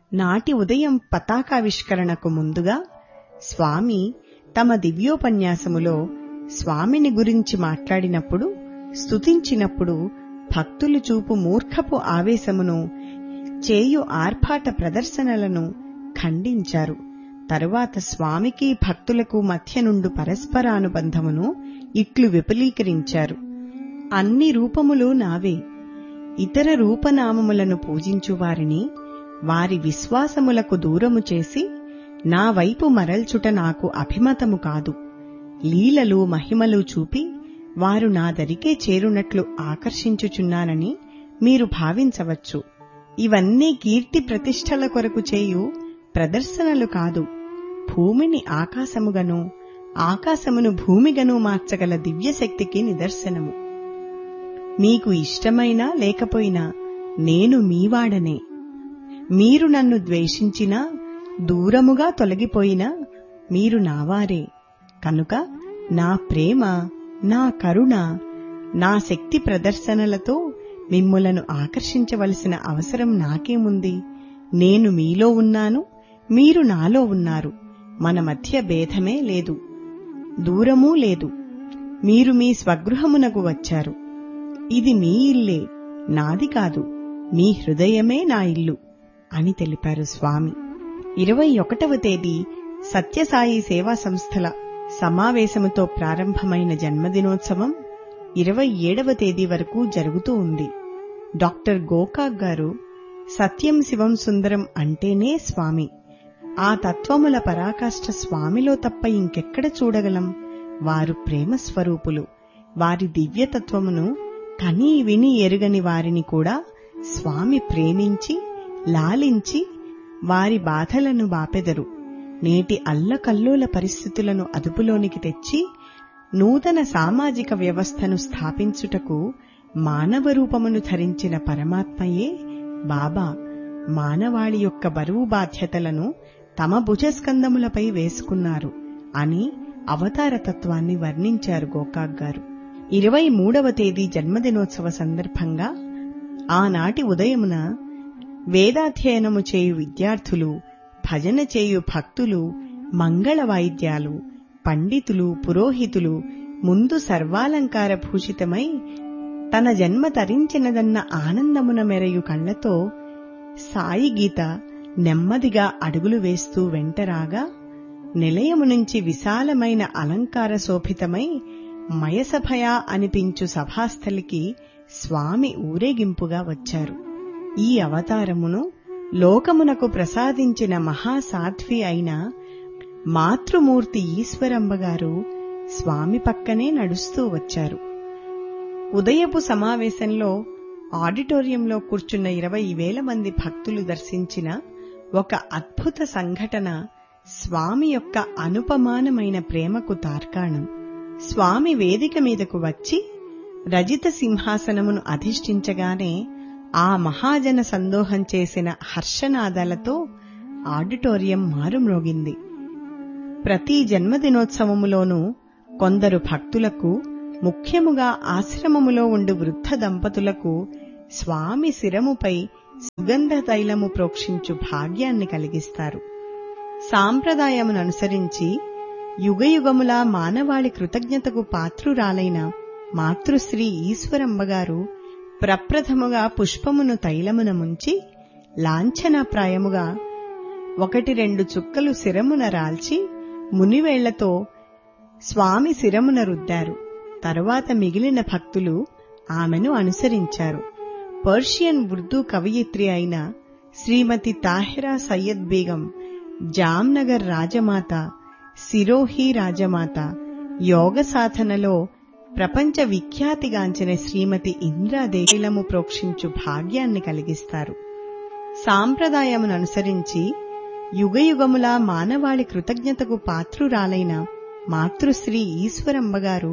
నాటి ఉదయం పతాకావిష్కరణకు ముందుగా స్వామి తమ దివ్యోపన్యాసములో స్వామిని గురించి మాట్లాడినప్పుడు స్తుతించినప్పుడు భక్తులు చూపు మూర్ఖపు ఆవేశమును చేయు ఆర్భాట ప్రదర్శనలను ఖండించారు తరువాత స్వామికి భక్తులకు మధ్య నుండు పరస్పరానుబంధమును ఇట్లు విపులీకరించారు అన్ని రూపములు నావే ఇతర రూపనామములను పూజించువారిని వారి విశ్వాసములకు దూరము చేసి నా వైపు మరల్చుట నాకు అభిమతము కాదు లీలలు మహిమలు చూపి వారు నా దరికే చేరునట్లు ఆకర్షించుచున్నానని మీరు భావించవచ్చు ఇవన్నీ కీర్తి ప్రతిష్టల కొరకు చేయు ప్రదర్శనలు కాదు భూమిని ఆకాశముగను ఆకాశమును భూమిగను మార్చగల దివ్యశక్తికి నిదర్శనము మీకు ఇష్టమైనా లేకపోయినా నేను మీవాడనే మీరు నన్ను ద్వేషించినా దూరముగా తొలగిపోయినా మీరు నావారే కనుక నా ప్రేమ నా కరుణ నా శక్తి ప్రదర్శనలతో మిమ్ములను ఆకర్షించవలసిన అవసరం నాకేముంది నేను మీలో ఉన్నాను మీరు నాలో ఉన్నారు మన మధ్య భేదమే లేదు దూరమూ లేదు మీరు మీ స్వగృహమునకు వచ్చారు ఇది మీ ఇల్లే నాది కాదు మీ హృదయమే నా ఇల్లు అని తెలిపారు స్వామి ఇరవై ఒకటవ తేదీ సత్యసాయి సేవా సంస్థల సమావేశముతో ప్రారంభమైన జన్మదినోత్సవం ఇరవై ఏడవ తేదీ వరకు జరుగుతూ ఉంది డాక్టర్ గోకాక్ గారు సత్యం శివం సుందరం అంటేనే స్వామి ఆ తత్వముల పరాకాష్ఠ స్వామిలో తప్ప ఇంకెక్కడ చూడగలం వారు ప్రేమ స్వరూపులు వారి దివ్యతత్వమును కనీ విని ఎరుగని వారిని కూడా స్వామి ప్రేమించి లాలించి వారి బాధలను బాపెదరు నేటి అల్లకల్లోల పరిస్థితులను అదుపులోనికి తెచ్చి నూతన సామాజిక వ్యవస్థను స్థాపించుటకు మానవ రూపమును ధరించిన పరమాత్మయే బాబా మానవాళి యొక్క బరువు బాధ్యతలను తమ భుజస్కందములపై వేసుకున్నారు అని అవతారతత్వాన్ని వర్ణించారు గోకాక్ గారు ఇరవై మూడవ తేదీ జన్మదినోత్సవ సందర్భంగా ఆనాటి ఉదయమున వేదాధ్యయనము చేయు విద్యార్థులు భజన చేయు భక్తులు మంగళ వాయిద్యాలు పండితులు పురోహితులు ముందు సర్వాలంకార భూషితమై తన జన్మ తరించినదన్న ఆనందమున మెరయు కళ్లతో సాయి గీత నెమ్మదిగా అడుగులు వేస్తూ వెంటరాగా నిలయము నుంచి విశాలమైన అలంకార శోభితమై మయసభయా అనిపించు సభాస్థలికి స్వామి ఊరేగింపుగా వచ్చారు ఈ అవతారమును లోకమునకు ప్రసాదించిన మహాసాధ్వి అయిన మాతృమూర్తి ఈశ్వరంబ గారు స్వామి పక్కనే నడుస్తూ వచ్చారు ఉదయపు సమావేశంలో ఆడిటోరియంలో కూర్చున్న ఇరవై వేల మంది భక్తులు దర్శించిన ఒక అద్భుత సంఘటన స్వామి యొక్క అనుపమానమైన ప్రేమకు తార్కాణం స్వామి వేదిక మీదకు వచ్చి రజిత సింహాసనమును అధిష్ఠించగానే ఆ మహాజన సందోహం చేసిన హర్షనాదాలతో ఆడిటోరియం మారుమ్రోగింది ప్రతి జన్మదినోత్సవములోనూ కొందరు భక్తులకు ముఖ్యముగా ఆశ్రమములో ఉండు వృద్ధ దంపతులకు స్వామి శిరముపై సుగంధ తైలము ప్రోక్షించు భాగ్యాన్ని కలిగిస్తారు సాంప్రదాయమును అనుసరించి యుగయుగములా మానవాళి కృతజ్ఞతకు పాత్రురాలైన మాతృశ్రీ ఈశ్వరంబగారు ప్రప్రథముగా పుష్పమును తైలమున ముంచి లాంఛనప్రాయముగా ఒకటి రెండు చుక్కలు శిరమున రాల్చి మునివేళ్లతో స్వామి శిరమున రుద్దారు తరువాత మిగిలిన భక్తులు ఆమెను అనుసరించారు పర్షియన్ ఉర్దూ కవయిత్రి అయిన శ్రీమతి తాహిరా సయ్యద్ బేగం జామ్నగర్ రాజమాత సిరోహి రాజమాత యోగ సాధనలో ప్రపంచ విఖ్యాతిగాంచిన శ్రీమతి ఇంద్రాదేశీలము ప్రోక్షించు భాగ్యాన్ని కలిగిస్తారు సాంప్రదాయమును అనుసరించి యుగయుగములా మానవాళి కృతజ్ఞతకు పాత్రురాలైన మాతృశ్రీ ఈశ్వరంబగారు